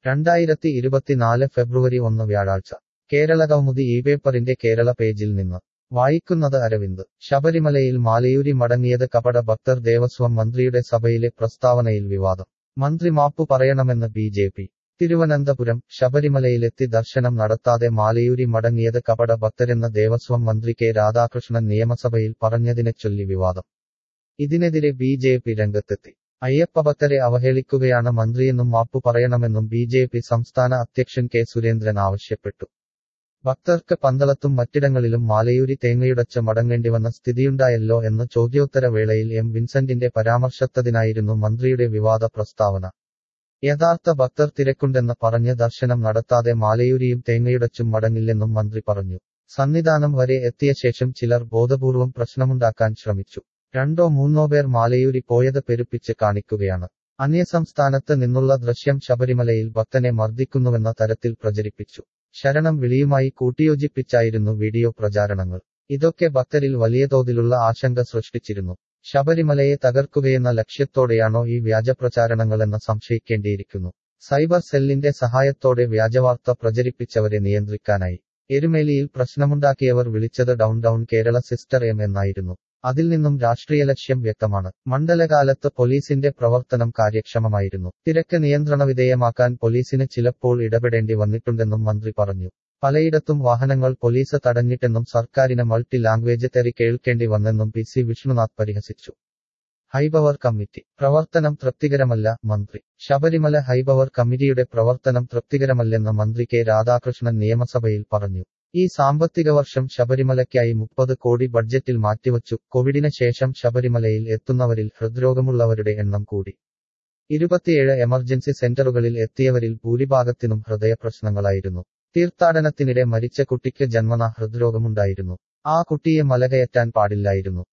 രണ്ടായിരത്തി ഇരുപത്തിനാല് ഫെബ്രുവരി ഒന്ന് വ്യാഴാഴ്ച കേരള കൗമുദി ഈ പേപ്പറിന്റെ കേരള പേജിൽ നിന്ന് വായിക്കുന്നത് അരവിന്ദ് ശബരിമലയിൽ മാലയൂരി മടങ്ങിയത് കപട ഭക്തർ ദേവസ്വം മന്ത്രിയുടെ സഭയിലെ പ്രസ്താവനയിൽ വിവാദം മന്ത്രി മാപ്പു പറയണമെന്ന് ബി ജെ പി തിരുവനന്തപുരം ശബരിമലയിലെത്തി ദർശനം നടത്താതെ മാലയൂരി മടങ്ങിയത് കപട ഭക്തരെന്ന ദേവസ്വം മന്ത്രി കെ രാധാകൃഷ്ണൻ നിയമസഭയിൽ പറഞ്ഞതിനെച്ചൊല്ലി വിവാദം ഇതിനെതിരെ ബി ജെ പി രംഗത്തെത്തി അയ്യപ്പഭക്തരെ അവഹേളിക്കുകയാണ് മന്ത്രിയെന്നും മാപ്പു പറയണമെന്നും ബി ജെ പി സംസ്ഥാന അധ്യക്ഷൻ കെ സുരേന്ദ്രൻ ആവശ്യപ്പെട്ടു ഭക്തർക്ക് പന്തളത്തും മറ്റിടങ്ങളിലും മാലയൂരി തേങ്ങയുടച്ച് മടങ്ങേണ്ടിവന്ന സ്ഥിതിയുണ്ടായല്ലോ എന്ന് ചോദ്യോത്തര വേളയിൽ എം വിൻസെന്റിന്റെ പരാമർശത്തതിനായിരുന്നു മന്ത്രിയുടെ വിവാദ പ്രസ്താവന യഥാർത്ഥ ഭക്തർ തിരക്കുണ്ടെന്ന് പറഞ്ഞ് ദർശനം നടത്താതെ മാലയൂരിയും തേങ്ങയുടച്ചും മടങ്ങില്ലെന്നും മന്ത്രി പറഞ്ഞു സന്നിധാനം വരെ എത്തിയ ശേഷം ചിലർ ബോധപൂർവം പ്രശ്നമുണ്ടാക്കാൻ ശ്രമിച്ചു രണ്ടോ മൂന്നോ പേർ മാലയൂരി പോയത് പെരുപ്പിച്ച് കാണിക്കുകയാണ് അന്യസംസ്ഥാനത്ത് നിന്നുള്ള ദൃശ്യം ശബരിമലയിൽ ഭക്തനെ മർദ്ദിക്കുന്നുവെന്ന തരത്തിൽ പ്രചരിപ്പിച്ചു ശരണം വിളിയുമായി കൂട്ടിയോജിപ്പിച്ചായിരുന്നു വീഡിയോ പ്രചാരണങ്ങൾ ഇതൊക്കെ ഭക്തരിൽ വലിയ തോതിലുള്ള ആശങ്ക സൃഷ്ടിച്ചിരുന്നു ശബരിമലയെ തകർക്കുകയെന്ന ലക്ഷ്യത്തോടെയാണോ ഈ വ്യാജപ്രചാരണങ്ങളെന്ന് സംശയിക്കേണ്ടിയിരിക്കുന്നു സൈബർ സെല്ലിന്റെ സഹായത്തോടെ വ്യാജവാർത്ത പ്രചരിപ്പിച്ചവരെ നിയന്ത്രിക്കാനായി എരുമേലിയിൽ പ്രശ്നമുണ്ടാക്കിയവർ വിളിച്ചത് down down Kerala sister M എന്നായിരുന്നു അതിൽ നിന്നും രാഷ്ട്രീയ ലക്ഷ്യം വ്യക്തമാണ് മണ്ഡലകാലത്ത് പോലീസിന്റെ പ്രവർത്തനം കാര്യക്ഷമമായിരുന്നു തിരക്ക് നിയന്ത്രണ വിധേയമാക്കാൻ പോലീസിന് ചിലപ്പോൾ ഇടപെടേണ്ടി വന്നിട്ടുണ്ടെന്നും മന്ത്രി പറഞ്ഞു പലയിടത്തും വാഹനങ്ങൾ പോലീസ് തടഞ്ഞിട്ടെന്നും സർക്കാരിന് മൾട്ടി ലാംഗ്വേജ് തെറി കേൾക്കേണ്ടി വന്നെന്നും പി സി വിഷ്ണുനാഥ് പരിഹസിച്ചു ഹൈപവർ കമ്മിറ്റി പ്രവർത്തനം തൃപ്തികരമല്ല മന്ത്രി ശബരിമല ഹൈപവർ കമ്മിറ്റിയുടെ പ്രവർത്തനം തൃപ്തികരമല്ലെന്ന് മന്ത്രി കെ രാധാകൃഷ്ണൻ നിയമസഭയിൽ പറഞ്ഞു ഈ സാമ്പത്തിക വർഷം ശബരിമലയ്ക്കായി മുപ്പത് കോടി ബഡ്ജറ്റിൽ മാറ്റിവച്ചു കോവിഡിന് ശേഷം ശബരിമലയിൽ എത്തുന്നവരിൽ ഹൃദ്രോഗമുള്ളവരുടെ എണ്ണം കൂടി ഇരുപത്തിയേഴ് എമർജൻസി സെന്ററുകളിൽ എത്തിയവരിൽ ഭൂരിഭാഗത്തിനും ഹൃദയപ്രശ്നങ്ങളായിരുന്നു തീർത്ഥാടനത്തിനിടെ മരിച്ച കുട്ടിക്ക് ജന്മന ഹൃദ്രോഗമുണ്ടായിരുന്നു ആ കുട്ടിയെ മലകയറ്റാൻ പാടില്ലായിരുന്നു